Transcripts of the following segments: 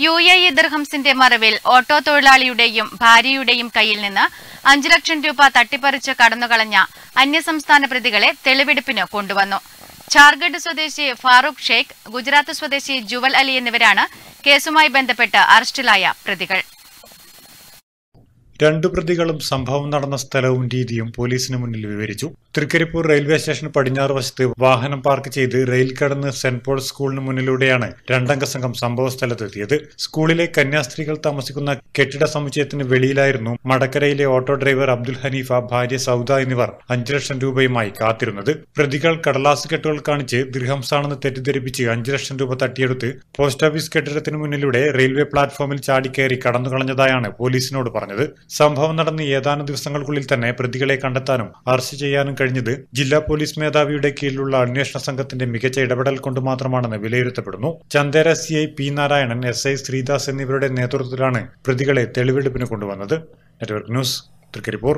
U A E ദിർഹംസിന്റെ മറവിൽ auto തൊഴിലാളിയുടെയും ഭാര്യയുടെയും കയ്യിൽ നിന്ന് അഞ്ചു ലക്ഷം രൂപ തട്ടിപ്പറിച്ച് കടന്നുകളഞ്ഞ അന്യസംസ്ഥാന പ്രതികളെ തെളിവെടുപ്പിന് കൊണ്ടുവന്നു ഝാർഖണ്ഡ് സ്വദേശി ഫാറൂഖ് ഷെയ്ഖ് ഗുജറാത്ത് സ്വദേശി ജുവൽ അലി എന്നിവരാണ് കേസുമായി ബന്ധപ്പെട്ട് അറസ്റ്റിലായ പ്രതികൾ രണ്ടു പ്രതികളും സംഭവം നടന്ന സ്ഥലവും രീതിയും പോലീസിന് മുന്നിൽ വിവരിച്ചു തൃക്കരിപ്പൂർ റെയിൽവേ സ്റ്റേഷൻ പടിഞ്ഞാറ് വശത്ത് വാഹനം പാർക്ക് ചെയ്ത് റെയിൽ കടന്ന് സെന്റ് പോൾ സ്കൂളിന് മുന്നിലൂടെയാണ് രണ്ടംഗ സംഘം സംഭവ സ്ഥലത്തെത്തിയത് സ്കൂളിലെ കന്യാസ്ത്രീകൾ താമസിക്കുന്ന കെട്ടിട സമുച്ചയത്തിന് വെളിയിലായിരുന്നു മടക്കരയിലെ ഓട്ടോ ഡ്രൈവർ അബ്ദുൽ ഹനീഫ ഭാര്യ സൗദ എന്നിവർ അഞ്ചു ലക്ഷം രൂപയുമായി കാത്തിരുന്നത് പ്രതികൾ കടലാസ് കെട്ടുകൾ കാണിച്ച് ദിർഹംസാണെന്ന് തെറ്റിദ്ധരിപ്പിച്ച് അഞ്ചു ലക്ഷം രൂപ തട്ടിയെടുത്ത് പോസ്റ്റ് ഓഫീസ് കെട്ടിടത്തിന് മുന്നിലൂടെ റെയിൽവേ പ്ലാറ്റ്ഫോമിൽ ചാടിക്കയറി കടന്നുകളഞ്ഞതായാണ് പോലീസിനോട് പറഞ്ഞത് സംഭവം നടന്ന് ഏതാനും ദിവസങ്ങൾക്കുള്ളിൽ തന്നെ പ്രതികളെ കണ്ടെത്താനും അറസ്റ്റ് ചെയ്യാനും കഴിഞ്ഞത് ജില്ലാ പോലീസ് മേധാവിയുടെ കീഴിലുള്ള അന്വേഷണ സംഘത്തിന്റെ മികച്ച ഇടപെടൽ കൊണ്ട് മാത്രമാണെന്ന് വിലയിരുത്തപ്പെടുന്നു Chandera C I P Narayanan S I Sreedas എന്നിവരുടെ നേതൃത്വത്തിലാണ് പ്രതികളെ തെളിവെടുപ്പിന് കൊണ്ടുവന്നത് നെറ്റ്വർക്ക് ന്യൂസ് തൃക്കരിപ്പൂർ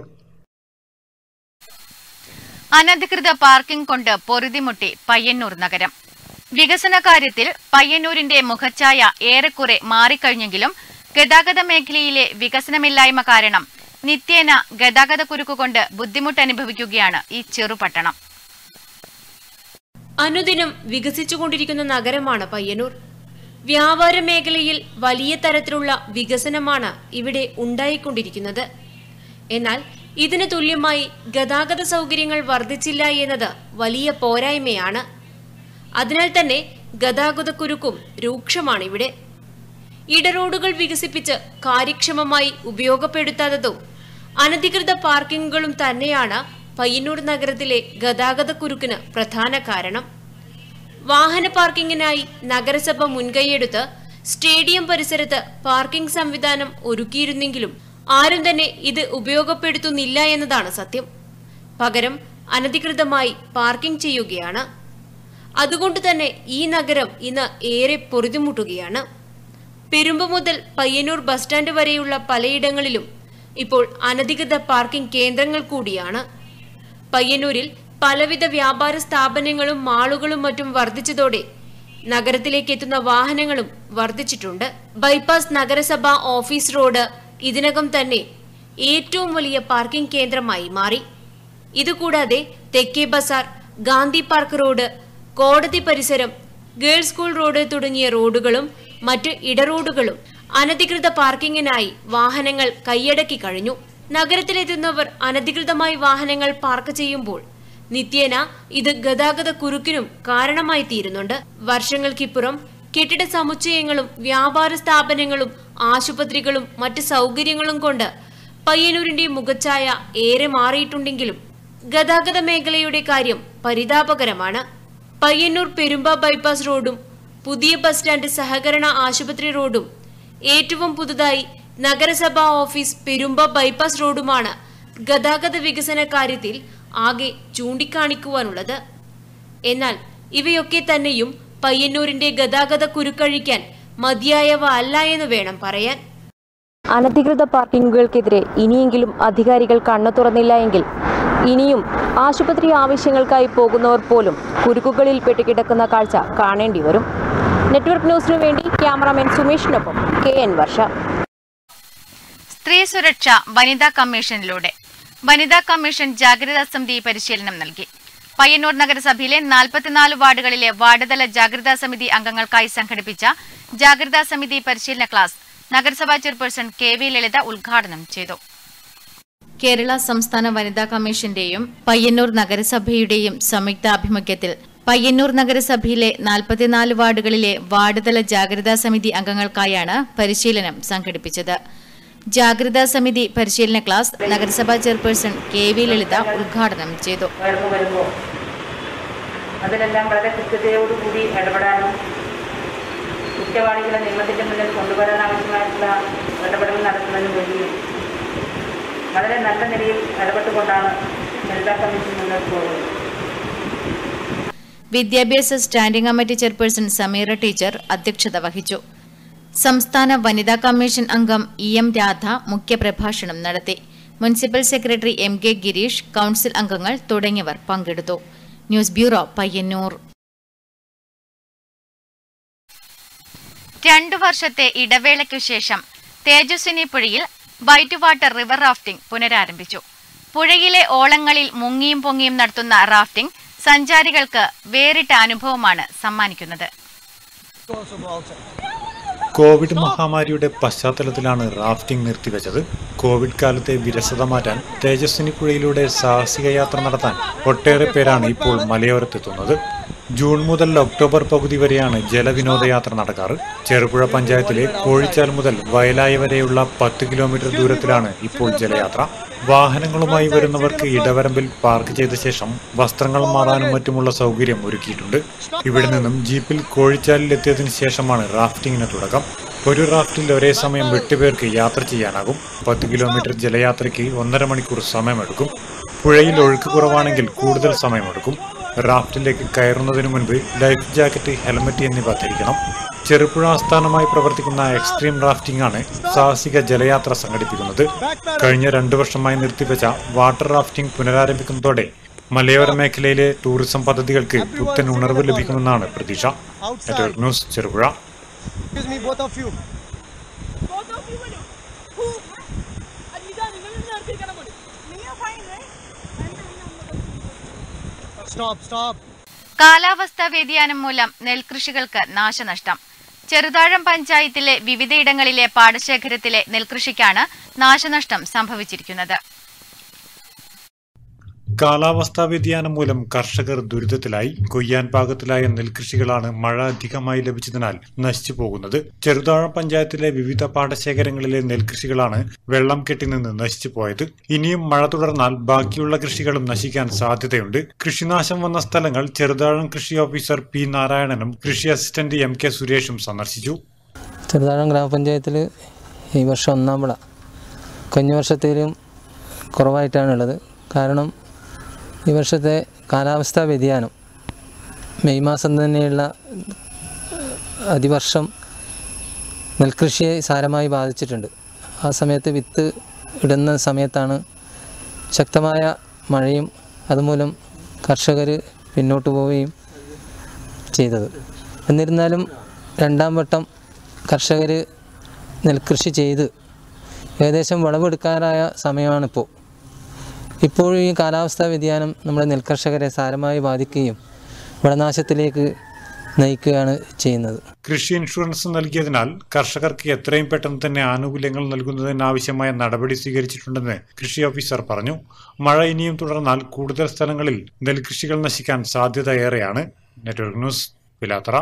അനധികൃത പാർക്കിംഗ് കൊണ്ട് പൊറുതിമുട്ടി പയ്യന്നൂർ നഗരം വികസന കാര്യത്തിൽ പയ്യന്നൂരിന്റെ മുഖച്ഛായ ഏറെക്കുറെ മാറിക്കഴിഞ്ഞെങ്കിലും ഗതാഗത മേഖലയിലെ വികസനമില്ലായ്മ കാരണം നിത്യേന ഗതാഗത കുരുക്കുകൊണ്ട് ബുദ്ധിമുട്ടനുഭവിക്കുകയാണ് ഈ ചെറുപട്ടണം അനുദിനം വികസിച്ചുകൊണ്ടിരിക്കുന്ന നഗരമാണ് പയ്യന്നൂർ വ്യാപാര മേഖലയിൽ വലിയ തരത്തിലുള്ള വികസനമാണ് ഇവിടെ ഉണ്ടായിക്കൊണ്ടിരിക്കുന്നത് എന്നാൽ ഇതിന് തുല്യമായി ഗതാഗത സൗകര്യങ്ങൾ വർദ്ധിച്ചില്ല എന്നത് വലിയ പോരായ്മയാണ് അതിനാൽ തന്നെ ഗതാഗതക്കുരുക്കും രൂക്ഷമാണ് ഇവിടെ ഇടറോഡുകൾ വികസിപ്പിച്ച് കാര്യക്ഷമമായി ഉപയോഗപ്പെടുത്താത്തതും അനധികൃത പാർക്കിങ്ങുകളും തന്നെയാണ് പയ്യന്നൂർ നഗരത്തിലെ ഗതാഗതക്കുരുക്കിന് പ്രധാന കാരണം വാഹന പാർക്കിങ്ങിനായി നഗരസഭ മുൻകൈയെടുത്ത് സ്റ്റേഡിയം പരിസരത്ത് പാർക്കിംഗ് സംവിധാനം ഒരുക്കിയിരുന്നെങ്കിലും ആരും തന്നെ ഇത് ഉപയോഗപ്പെടുത്തുന്നില്ല എന്നതാണ് സത്യം പകരം അനധികൃതമായി പാർക്കിംഗ് ചെയ്യുകയാണ് അതുകൊണ്ട് തന്നെ ഈ നഗരം ഇന്ന് ഏറെ പൊറുതിമുട്ടുകയാണ് പെരുമ്പ മുതൽ പയ്യന്നൂർ ബസ് സ്റ്റാൻഡ് വരെയുള്ള പലയിടങ്ങളിലും ഇപ്പോൾ അനധികൃത പാർക്കിംഗ് കേന്ദ്രങ്ങൾ കൂടിയാണ് പയ്യന്നൂരിൽ പലവിധ വ്യാപാര സ്ഥാപനങ്ങളും മാളുകളും മറ്റും വർദ്ധിച്ചതോടെ നഗരത്തിലേക്ക് എത്തുന്ന വാഹനങ്ങളും വർദ്ധിച്ചിട്ടുണ്ട് ബൈപ്പാസ് നഗരസഭ ഓഫീസ് റോഡ് ഇതിനകം തന്നെ ഏറ്റവും വലിയ പാർക്കിംഗ് കേന്ദ്രമായി മാറി ഇതുകൂടാതെ തെക്കേ ബസാർ ഗാന്ധി പാർക്ക് റോഡ് കോടതി പരിസരം ഗേൾസ് സ്കൂൾ റോഡ് തുടങ്ങിയ റോഡുകളും മറ്റ് ഇടറോഡുകളും അനധികൃത പാർക്കിങ്ങിനായി വാഹനങ്ങൾ കൈയടക്കി കഴിഞ്ഞു നഗരത്തിലെത്തുന്നവർ അനധികൃതമായി വാഹനങ്ങൾ പാർക്ക് ചെയ്യുമ്പോൾ നിത്യേന ഇത് ഗതാഗത കുരുക്കിനും കാരണമായി തീരുന്നുണ്ട് വർഷങ്ങൾക്കിപ്പുറം കെട്ടിട സമുച്ചയങ്ങളും വ്യാപാര സ്ഥാപനങ്ങളും ആശുപത്രികളും മറ്റ് സൗകര്യങ്ങളും കൊണ്ട് പയ്യന്നൂരിന്റെ മുഖച്ഛായ ഏറെ മാറിയിട്ടുണ്ടെങ്കിലും ഗതാഗത മേഖലയുടെ കാര്യം പരിതാപകരമാണ് പയ്യന്നൂർ പെരുമ്പ ബൈപ്പാസ് റോഡും പുതിയ ബസ് സ്റ്റാൻഡ് സഹകരണ ആശുപത്രി റോഡും ഏറ്റവും പുതുതായി നഗരസഭാ ഓഫീസ് പെരുമ്പ ബൈപ്പാസ് റോഡുമാണ് ഗതാഗത വികസന കാര്യത്തിൽ ആകെ ചൂണ്ടിക്കാണിക്കുവാനുള്ളത് എന്നാൽ ഇവയൊക്കെ തന്നെയും പയ്യന്നൂരിന്റെ ഗതാഗത കുരുക്കഴിക്കാൻ മതിയായവ അല്ല എന്ന് വേണം പറയാൻ അനധികൃത പാർക്കിങ്ങുകൾക്കെതിരെ ഇനിയെങ്കിലും അധികാരികൾ കണ്ണു തുറന്നില്ല എങ്കിൽ ഇനിയും ആശുപത്രി ആവശ്യങ്ങൾക്കായി പോകുന്നവർ പോലും കുരുക്കുകളിൽ പെട്ടുകിടക്കുന്ന കാഴ്ച കാണേണ്ടി വരും നെറ്റ്വർക്ക് ന്യൂസിനു വേണ്ടി ക്യാമറാമാൻ സുമേഷിനൊപ്പം കെ എൻ വർഷ സ്ത്രീ സുരക്ഷ വനിതാ കമ്മീഷനിലൂടെ വനിതാ കമ്മീഷൻ ജാഗ്രതാ സമിതി പരിശീലനം നൽകി പയ്യന്നൂർ നഗരസഭയിലെ നാൽപ്പത്തിനാല് വാർഡുകളിലെ വാർഡുതല ജാഗ്രതാ സമിതി അംഗങ്ങൾക്കായി സംഘടിപ്പിച്ച ജാഗ്രതാ സമിതി പരിശീലന ക്ലാസ് നഗരസഭാ ചെയർപേഴ്സൺ കെ വി ലളിത ഉദ്ഘാടനം ചെയ്തു കേരള സംസ്ഥാന വനിതാ കമ്മീഷന്റെയും പയ്യന്നൂർ നഗരസഭയുടെയും സംയുക്താഭിമുഖ്യത്തിൽ പയ്യന്നൂർ നഗരസഭയിലെ നാൽപ്പത്തിനാല് വാർഡുകളിലെ വാർഡുതല ജാഗ്രതാ സമിതി അംഗങ്ങൾക്കായാണ് പരിശീലനം സംഘടിപ്പിച്ചത് ജാഗ്രതാ സമിതി പരിശീലന ക്ലാസ് നഗരസഭാ ചെയർപേഴ്സൺ കെ വി ലളിത ഉദ്ഘാടനം ചെയ്തു ഉയർന്നു വരുമ്പോൾ അതിലെല്ലാം വളരെ കൃത്യതയോടുകൂടി ഇടപെടാനും കുറ്റവാളികളെ നിയമത്തിൻ്റെ മുന്നിൽ കൊണ്ടുവരാൻ ആവശ്യമായിട്ടുള്ള ഇടപെടൽ നടത്തുന്നതിന് വേണ്ടിയും വളരെ നല്ല നിലയിൽ ഇടപെട്ടുകൊണ്ടാണ് വനിതാ കമ്മീഷൻ മുന്നോട്ട് പോകുന്നത് വിദ്യാഭ്യാസ standing committee chairperson Sameera teacher അധ്യക്ഷത വഹിച്ചു സംസ്ഥാന വനിതാ കമ്മീഷൻ അംഗം ഇ എം രാധ മുഖ്യപ്രഭാഷണം നടത്തി municipal secretary M K Girish council അംഗങ്ങൾ തുടങ്ങിയവർ പങ്കെടുത്തു ന്യൂസ് ബ്യൂറോ പയ്യന്നൂർ രണ്ടു വർഷത്തെ ഇടവേളയ്ക്കു ശേഷം തേജസ്വിനി പുഴയിൽ വൈറ്റ് വാട്ടർ റിവർ റാഫ്റ്റിംഗ് പുനരാരംഭിച്ചു പുഴയിലെ ഓളങ്ങളിൽ മുങ്ങിയും പൊങ്ങിയും നടത്തുന്ന റാഫ്റ്റിംഗ് സഞ്ചാരികൾക്ക് വേറിട്ട അനുഭവമാണ് സമ്മാനിക്കുന്നത് കോവിഡ് മഹാമാരിയുടെ പശ്ചാത്തലത്തിലാണ് റാഫ്റ്റിംഗ് നിർത്തിവെച്ചത് കോവിഡ് കാലത്തെ വിരസത മാറ്റാൻ തേജസ്വിനി പുഴയിലൂടെ സാഹസിക യാത്ര നടത്താൻ ഒട്ടേറെ പേരാണ് ഇപ്പോൾ മലയോരത്തെത്തുന്നത് ജൂൺ മുതൽ ഒക്ടോബർ പകുതി വരെയാണ് ജലവിനോദയാത്ര നടക്കാറ് ചെറുപുഴ പഞ്ചായത്തിലെ കോഴിച്ചാൽ മുതൽ വയലായി വരെയുള്ള പത്ത് കിലോമീറ്റർ ദൂരത്തിലാണ് ഇപ്പോൾ ജലയാത്ര വാഹനങ്ങളുമായി വരുന്നവർക്ക് ഇടവരമ്പിൽ പാർക്ക് ചെയ്ത ശേഷം വസ്ത്രങ്ങൾ മാറാനും മറ്റുമുള്ള സൗകര്യം ഒരുക്കിയിട്ടുണ്ട് ഇവിടെ നിന്നും ജീപ്പിൽ കോഴിച്ചാലിൽ എത്തിയതിനു ശേഷമാണ് റാഫ്റ്റിംഗിന് തുടക്കം ഒരു റാഫ്റ്റിൽ ഒരേ സമയം എട്ടുപേർക്ക് യാത്ര ചെയ്യാനാകും പത്ത് കിലോമീറ്റർ ജലയാത്രയ്ക്ക് ഒന്നര മണിക്കൂർ സമയമെടുക്കും പുഴയിൽ ഒഴുക്ക് കുറവാണെങ്കിൽ കൂടുതൽ സമയമെടുക്കും റാഫ്റ്റിലേക്ക് കയറുന്നതിന് മുൻപ് ലൈഫ് ജാക്കറ്റ് ഹെൽമറ്റ് എന്നിവ ധരിക്കണം ചെറുപുഴ ആസ്ഥാനമായി പ്രവർത്തിക്കുന്ന എക്സ്ട്രീം റാഫ്റ്റിംഗ് ആണ് സാഹസിക ജലയാത്ര സംഘടിപ്പിക്കുന്നത് കഴിഞ്ഞ രണ്ടു വർഷമായി നിർത്തിവെച്ച വാട്ടർ റാഫ്റ്റിംഗ് പുനരാരംഭിക്കുന്നതോടെ മലയോര മേഖലയിലെ ടൂറിസം പദ്ധതികൾക്ക് പുത്തൻ ഉണർവ് ലഭിക്കുമെന്നാണ് പ്രതീക്ഷ network news Cherupuzha Excuse me, both of you. Stop, stop. കാലാവസ്ഥാ വ്യതിയാനം മൂലം നെൽകൃഷികൾക്ക് നാശനഷ്ടം ചെറുതാഴം പഞ്ചായത്തിലെ വിവിധയിടങ്ങളിലെ പാടശേഖരത്തിലെ നെൽകൃഷിക്കാണ് നാശനഷ്ടം സംഭവിച്ചിരിക്കുന്നത് കാലാവസ്ഥാ വ്യതിയാനം മൂലം കർഷകർ ദുരിതത്തിലായി കൊയ്യാൻ പാകത്തിലായ നെൽകൃഷികളാണ് മഴ അധികമായി ലഭിച്ചതിനാൽ നശിച്ചു പോകുന്നത് ചെറുതാഴം പഞ്ചായത്തിലെ വിവിധ പാടശേഖരങ്ങളിലെ നെൽകൃഷികളാണ് വെള്ളം കെട്ടിനിന്ന് നശിച്ചു പോയത് ഇനിയും മഴ തുടർന്നാൽ ബാക്കിയുള്ള കൃഷികളും നശിക്കാൻ സാധ്യതയുണ്ട് കൃഷിനാശം വന്ന സ്ഥലങ്ങൾ ചെറുതാഴം കൃഷി ഓഫീസർ പി നാരായണനും കൃഷി അസിസ്റ്റന്റ് എം കെ സുരേഷും സന്ദർശിച്ചു ചെറുതാഴം ഗ്രാമപഞ്ചായത്തിൽ ഈ വർഷം ഒന്നാം വിള കഴിഞ്ഞ വർഷത്തേലും കുറവായിട്ടാണുള്ളത് കാരണം ഈ വർഷത്തെ കാലാവസ്ഥാ വ്യതിയാനം മെയ് മാസം തന്നെയുള്ള അതിവർഷം നെൽകൃഷിയെ സാരമായി ബാധിച്ചിട്ടുണ്ട് ആ സമയത്ത് വിത്ത് ഇടുന്ന സമയത്താണ് ശക്തമായ മഴയും അതുമൂലം കർഷകർ പിന്നോട്ട് പോവുകയും ചെയ്തത് എന്നിരുന്നാലും രണ്ടാം വട്ടം കർഷകർ നെൽകൃഷി ചെയ്ത് ഏകദേശം വിളവെടുക്കാറായ സമയമാണിപ്പോൾ ഇപ്പോഴും ഈ കാലാവസ്ഥാ വ്യതിയാനം നമ്മുടെ നെൽകർഷകരെ സാരമായി ബാധിക്കുകയും വിളനാശത്തിലേക്ക് നയിക്കുകയാണ് ചെയ്യുന്നത് കൃഷി ഇൻഷുറൻസ് നൽകിയതിനാൽ കർഷകർക്ക് എത്രയും പെട്ടെന്ന് തന്നെ ആനുകൂല്യങ്ങൾ നൽകുന്നതിനാവശ്യമായ നടപടി സ്വീകരിച്ചിട്ടുണ്ടെന്ന് കൃഷി ഓഫീസർ പറഞ്ഞു മഴ ഇനിയും തുടർന്നാൽ കൂടുതൽ സ്ഥലങ്ങളിൽ നെൽകൃഷികൾ നശിക്കാൻ സാധ്യത ഏറെയാണ് നെറ്റ്വർക്ക് ന്യൂസ് പിലാത്തറ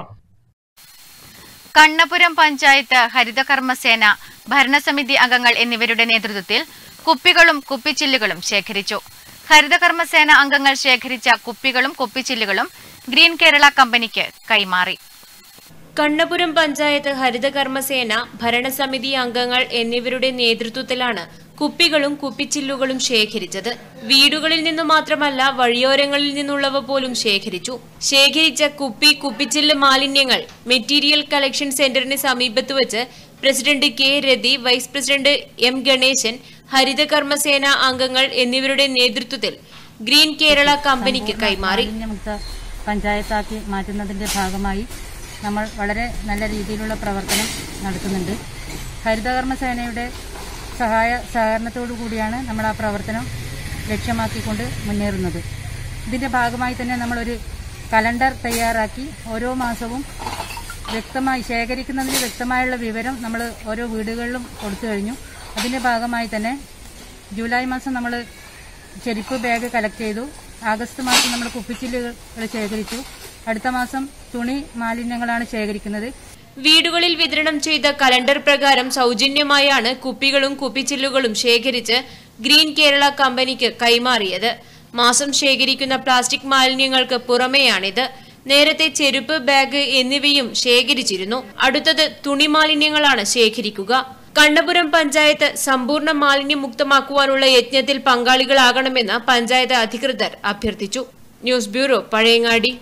കണ്ണപുരം പഞ്ചായത്ത് ഹരിതകർമ്മസേന ഭരണസമിതി അംഗങ്ങൾ എന്നിവരുടെ നേതൃത്വത്തിൽ കുപ്പികളും കുപ്പിച്ചില്ലുകളും ശേഖരിച്ചു ഹരിതകർമ്മസേന അംഗങ്ങൾ ശേഖരിച്ച കുപ്പികളും കുപ്പിച്ചില്ലുകളും ഗ്രീൻ കേരള കമ്പനിക്ക് കൈമാറി കണ്ണപുരം പഞ്ചായത്ത് ഹരിതകർമ്മസേന ഭരണസമിതി അംഗങ്ങൾ എന്നിവരുടെ നേതൃത്വത്തിലാണ് കുപ്പികളും കുപ്പിച്ചില്ലുകളും ശേഖരിച്ചത് വീടുകളിൽ നിന്നു മാത്രമല്ല വഴിയോരങ്ങളിൽ നിന്നുള്ളവ പോലും ശേഖരിച്ചു ശേഖരിച്ച കുപ്പി കുപ്പിച്ചില്ല് മാലിന്യങ്ങൾ മെറ്റീരിയൽ കളക്ഷൻ സെന്ററിന് സമീപത്ത് വെച്ച് president K Rathi vice president M Ganesan Harithakarmasena അംഗങ്ങൾ എന്നിവരുടെ നേതൃത്വത്തിൽ ഗ്രീൻ കേരള കമ്പനിക്ക് കൈമാറി മാലിന്യമുക്ത പഞ്ചായത്താക്കി മാറ്റുന്നതിൻ്റെ ഭാഗമായി നമ്മൾ വളരെ നല്ല രീതിയിലുള്ള പ്രവർത്തനം നടത്തുന്നുണ്ട് ഹരിതകർമ്മ സേനയുടെ സഹായ സഹകരണത്തോടു കൂടിയാണ് നമ്മൾ ആ പ്രവർത്തനം ലക്ഷ്യമാക്കിക്കൊണ്ട് മുന്നേറുന്നത് ഇതിൻ്റെ ഭാഗമായി തന്നെ നമ്മളൊരു കലണ്ടർ തയ്യാറാക്കി ഓരോ മാസവും വ്യക്തമായി ശേഖരിക്കുന്നതിന് വ്യക്തമായുള്ള വിവരം നമ്മൾ ഓരോ വീടുകളിലും കൊടുത്തു കഴിഞ്ഞു അതിൻ്റെ ഭാഗമായി തന്നെ ജൂലൈ മാസം നമ്മൾ ചെരുപ്പ് ബാഗ് കളക്ട് ചെയ്തു ആഗസ്റ്റ് മാസം നമ്മൾ കുപ്പിച്ചില്ലുകൾ ശേഖരിച്ചു അടുത്ത മാസം തുണി മാലിന്യങ്ങളാണ് ശേഖരിക്കുന്നത് വീടുകളിൽ വിതരണം ചെയ്ത കലണ്ടർ പ്രകാരം സൗജന്യമായാണ് കുപ്പികളും കുപ്പിച്ചില്ലുകളും ശേഖരിച്ച് ഗ്രീൻ കേരള കമ്പനിക്ക് കൈമാറിയത് മാസം ശേഖരിക്കുന്ന പ്ലാസ്റ്റിക് മാലിന്യങ്ങൾക്ക് പുറമെയാണിത് നേരത്തെ ചെരുപ്പ് ബാഗ് എന്നിവയും ശേഖരിച്ചിരുന്നു അടുത്തത് തുണി മാലിന്യങ്ങളാണ് ശേഖരിക്കുക കണ്ണപുരം പഞ്ചായത്ത് സമ്പൂർണ്ണ മാലിന്യമുക്തമാക്കുവാനുള്ള യജ്ഞത്തിൽ പങ്കാളികളാകണമെന്ന് പഞ്ചായത്ത് അധികൃതർ അഭ്യർത്ഥിച്ചു ന്യൂസ് ബ്യൂറോ പഴയങ്ങാടി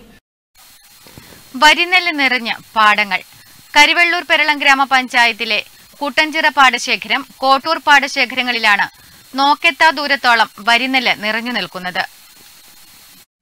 വരിനെല്ല് നിറഞ്ഞ് പാടങ്ങൾ കരിവെള്ളൂർ പെരളം ഗ്രാമപഞ്ചായത്തിലെ കുട്ടഞ്ചിറ പാടശേഖരം കോട്ടൂർ പാടശേഖരങ്ങളിലാണ് നോക്കെത്താ ദൂരത്തോളം വരിനെല്ല് നിറഞ്ഞു നിൽക്കുന്നത്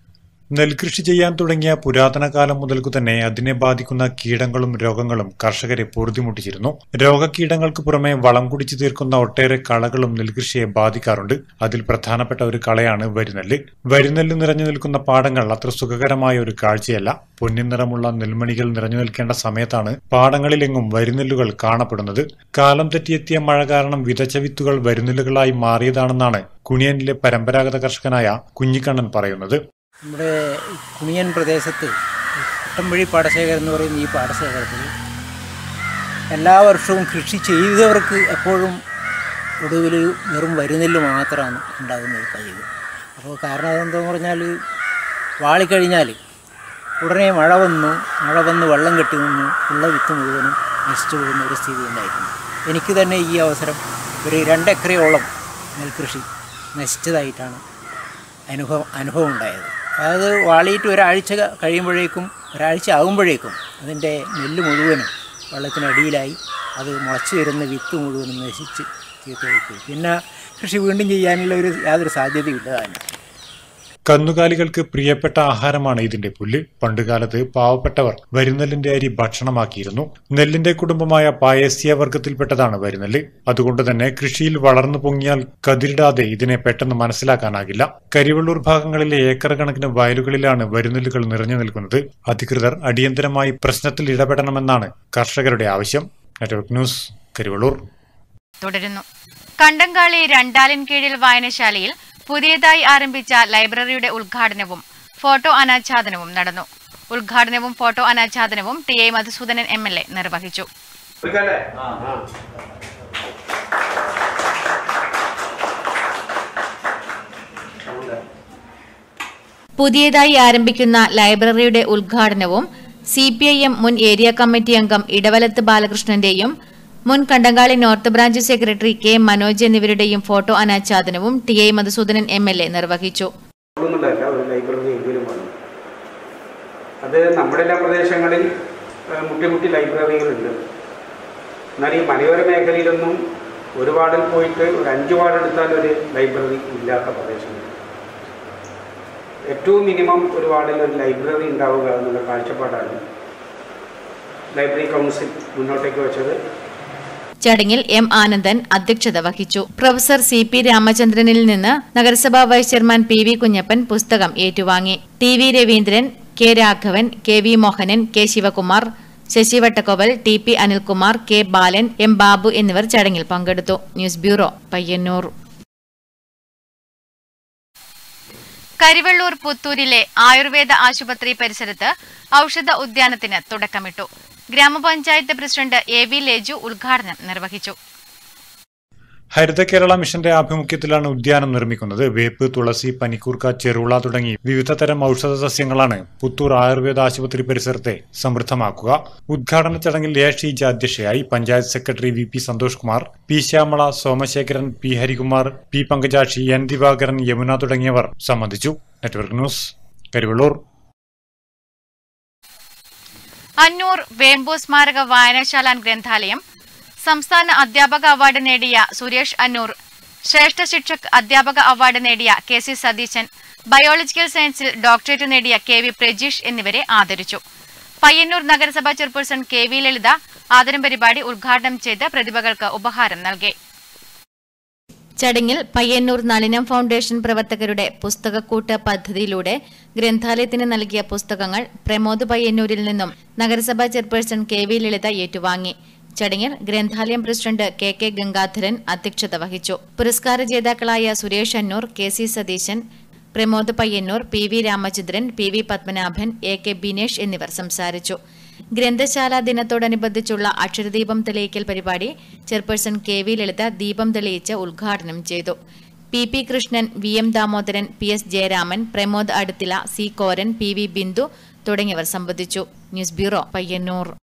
നെൽകൃഷി ചെയ്യാൻ തുടങ്ങിയ പുരാതന കാലം മുതൽക്കു തന്നെ അതിനെ ബാധിക്കുന്ന കീടങ്ങളും രോഗങ്ങളും കർഷകരെ പൊറുതിമുട്ടിച്ചിരുന്നു രോഗകീടങ്ങൾക്ക് പുറമെ വളം കുടിച്ചു തീർക്കുന്ന ഒട്ടേറെ കളകളും നെൽകൃഷിയെ ബാധിക്കാറുണ്ട് അതിൽ പ്രധാനപ്പെട്ട ഒരു കളയാണ് വരിനെല്ല് വരിനെല്ല് നിറഞ്ഞു നിൽക്കുന്ന പാടങ്ങൾ അത്ര സുഖകരമായ ഒരു കാഴ്ചയല്ല പൊന്നിൻ നിറമുള്ള നെൽമണികൾ നിറഞ്ഞു നിൽക്കേണ്ട സമയത്താണ് പാടങ്ങളിലെങ്ങും വരിനെല്ലുകൾ കാണപ്പെടുന്നത് കാലം തെറ്റിയെത്തിയ മഴ കാരണം വിതച്ച വിത്തുകൾ വരിനെല്ലുകളായി മാറിയതാണെന്നാണ് കുണിയനിലെ പരമ്പരാഗത കർഷകനായ കുഞ്ഞിക്കണ്ണൻ പറയുന്നത് നമ്മുടെ കുണിയൻ പ്രദേശത്ത് കുട്ടമ്പഴി പാടശേഖരം എന്ന് പറയുന്ന ഈ പാടശേഖരത്തിൽ എല്ലാ വർഷവും കൃഷി ചെയ്തവർക്ക് എപ്പോഴും ഒടുവിൽ വെറും വരുന്നെല്ല് മാത്രമാണ് ഉണ്ടാകുന്ന ഒരു പതിവ് അപ്പോൾ കാരണം അതെന്താന്ന് പറഞ്ഞാൽ വാളിക്കഴിഞ്ഞാൽ ഉടനെ മഴ വന്നു മഴ വന്ന് വെള്ളം കെട്ടി നിന്നു ഉള്ള വിത്ത് മുഴുവനും നശിച്ചു പോകുന്ന ഒരു സ്ഥിതി ഉണ്ടായിരുന്നു എനിക്ക് തന്നെ ഈ അവസരം ഒരു രണ്ടെക്കറയോളം നെൽകൃഷി നശിച്ചതായിട്ടാണ് അനുഭവം അനുഭവം ഉണ്ടായത് അതായത് വാളിയിട്ട് ഒരാഴ്ച കഴിയുമ്പോഴേക്കും ഒരാഴ്ച ആകുമ്പോഴേക്കും അതിൻ്റെ നെല്ല് മുഴുവനും വെള്ളത്തിനടിയിലായി അത് മുളച്ചു വരുന്ന വിത്ത് മുഴുവനും നശിച്ച് ചീത്തയായി പോയി പിന്നെ കൃഷി വീണ്ടും ചെയ്യാനുള്ള ഒരു യാതൊരു സാധ്യതയില്ല താനും കന്നുകാലികൾക്ക് പ്രിയപ്പെട്ട ആഹാരമാണ് ഇതിന്റെ പുല്ല് പണ്ടുകാലത്ത് പാവപ്പെട്ടവർ വരിനെല്ലിന്റെ അരി ഭക്ഷണമാക്കിയിരുന്നു നെല്ലിന്റെ കുടുംബമായ പായസ്യ വർഗത്തിൽപ്പെട്ടതാണ് വരിനെല്ല് അതുകൊണ്ട് തന്നെ കൃഷിയിൽ വളർന്നു പൊങ്ങിയാൽ കതിരിടാതെ ഇതിനെ പെട്ടെന്ന് മനസ്സിലാക്കാനാകില്ല കരിവള്ളൂർ ഭാഗങ്ങളിലെ ഏക്കർ കണക്കിന് വയലുകളിലാണ് വരിനെല്ലുകൾ നിറഞ്ഞു നിൽക്കുന്നത് അധികൃതർ അടിയന്തരമായി പ്രശ്നത്തിൽ ഇടപെടണമെന്നാണ് കർഷകരുടെ ആവശ്യം നെറ്റ്വർക്ക് ന്യൂസ് കരിവള്ളൂർ തുടരുന്നു കണ്ടങ്കാളി രണ്ടാലിൻ കീഴിൽ വായനശാലയിൽ പുതിയതായി ആരംഭിച്ച ലൈബ്രറിയുടെ ഉദ്ഘാടനവും ഫോട്ടോ അനാച്ഛാദനവും നടന്നു ഉദ്ഘാടനവും ഫോട്ടോ അനാച്ഛാദനവും T A Madhusoodanan M L A നിർവഹിച്ചു പുതിയതായി ആരംഭിക്കുന്ന ലൈബ്രറിയുടെ ഉദ്ഘാടനവും സി പി ഐ എം മുൻ ഏരിയ കമ്മിറ്റി അംഗം ഇടവലത്ത് ബാലകൃഷ്ണന്റെയും മുൻ Kandankali north branch secretary K Manoj എന്നിവരുടെയും ഫോട്ടോ അനാച്ഛാദനവും T I Madhusoodanan M L A നിർവഹിച്ചു ഒന്നുമല്ല ഒരു ലൈബ്രറി എങ്കിലും വേണം അത് നമ്മുടെ എല്ലാ പ്രദേശങ്ങളിൽ ഏഹ്, മുട്ടി മുട്ടി ലൈബ്രറികളുണ്ട് എന്നാൽ ഈ മലയോര മേഖലയിലൊന്നും ഒരു വാർഡിൽ പോയിട്ട് ഒരു അഞ്ച് വാർഡ് എടുത്താൽ ഒരു ലൈബ്രറി ഇല്ലാത്ത പ്രദേശങ്ങൾ ഏറ്റവും മിനിമം ഒരു വാർഡിൽ ഒരു ലൈബ്രറി ഉണ്ടാവുക എന്നുള്ള കാഴ്ചപ്പാടാണ് ലൈബ്രറി കൗൺസിൽ മുന്നോട്ടേക്ക് വെച്ചത് ചടങ്ങിൽ എം ആനന്ദൻ അധ്യക്ഷത വഹിച്ചു പ്രൊഫസർ സി പി രാമചന്ദ്രനിൽ നിന്ന് നഗരസഭാ vice chairman P V Kunhappan പുസ്തകം ഏറ്റുവാങ്ങി T V Raveendran K Raghavan K V Mohanan K Sivakumar Sasi Vattakkoval T P Anilkumar K Balan M Babu എന്നിവർ ചടങ്ങിൽ പങ്കെടുത്തു ന്യൂസ് ബ്യൂറോ പയ്യന്നൂർ കരിവള്ളൂർ പുത്തൂരിലെ ആയുർവേദ ആശുപത്രി പരിസരത്ത് ഔഷധ ഉദ്യാനത്തിന് തുടക്കമിട്ടു ഗ്രാമപഞ്ചായത്ത് പ്രസിഡന്റ് എ വി ലേജു ഉദ്ഘാടനം നിർവഹിച്ചു ഹരിത കേരള മിഷന്റെ ആഭിമുഖ്യത്തിലാണ് ഉദ്യാനം നിർമ്മിക്കുന്നത് വേപ്പ് തുളസി പനിക്കൂർക്ക ചെറുള തുടങ്ങി വിവിധ തരം ഔഷധ സസ്യങ്ങളാണ് പുത്തൂർ ആയുർവേദ ആശുപത്രി പരിസരത്തെ സമൃദ്ധമാക്കുക ഉദ്ഘാടന ചടങ്ങിൽ എ ഷീജ അധ്യക്ഷയായി panchayat secretary V P Santhosh Kumar P Shyamala Somasekharan P Harikumar P Pankajakshi N Divakaran Yamuna തുടങ്ങിയവർ സംബന്ധിച്ചു നെറ്റ്വർക്ക് ന്യൂസ് കരിവള്ളൂർ അന്നൂർ വേമ്പു സ്മാരക വായനശാല ഗ്രന്ഥാലയം സംസ്ഥാന അധ്യാപക അവാർഡ് നേടിയ സുരേഷ് അന്നൂർ ശ്രേഷ്ഠ ശിക്ഷക് അധ്യാപക അവാർഡ് നേടിയ കെ സി സതീശൻ ബയോളജിക്കൽ സയൻസിൽ ഡോക്ടറേറ്റ് നേടിയ കെ വി പ്രജീഷ് എന്നിവരെ ആദരിച്ചു പയ്യന്നൂർ നഗരസഭാ ചെയർപേഴ്സൺ കെ വി ലളിത ആദരം പരിപാടി ഉദ്ഘാടനം ചെയ്ത് പ്രതിഭകൾക്ക് ഉപഹാരം നൽകി ചടങ്ങിൽ പയ്യന്നൂർ നളിനം ഫൗണ്ടേഷൻ പ്രവർത്തകരുടെ പുസ്തകക്കൂട്ട് പദ്ധതിയിലൂടെ ഗ്രന്ഥാലയത്തിന് നൽകിയ പുസ്തകങ്ങൾ പ്രമോദ് പയ്യന്നൂരിൽ നിന്നും നഗരസഭാ ചെയർപേഴ്സൺ കെ വി ലളിത ഏറ്റുവാങ്ങി ചടങ്ങിൽ ഗ്രന്ഥാലയം പ്രസിഡന്റ് കെ കെ ഗംഗാധരൻ അധ്യക്ഷത വഹിച്ചു പുരസ്കാര ജേതാക്കളായ Suresh Annur K C Satheeshan Pramod Payyanur P V Ramachandran P V Padmanabhan A K Binesh എന്നിവർ സംസാരിച്ചു ഗ്രന്ഥശാല ദിനത്തോടനുബന്ധിച്ചുള്ള അക്ഷരദീപം തെളിയിക്കൽ പരിപാടി ചെയർപേഴ്സൺ കെ വി ലളിത ദീപം തെളിയിച്ച് ഉദ്ഘാടനം ചെയ്തു P P Krishnan V M Damodaran P S Jayaraman Pramod Aduthila C Koran P V Bindu തുടങ്ങിയവർ സംബന്ധിച്ചു ന്യൂസ് ബ്യൂറോ പയ്യന്നൂർ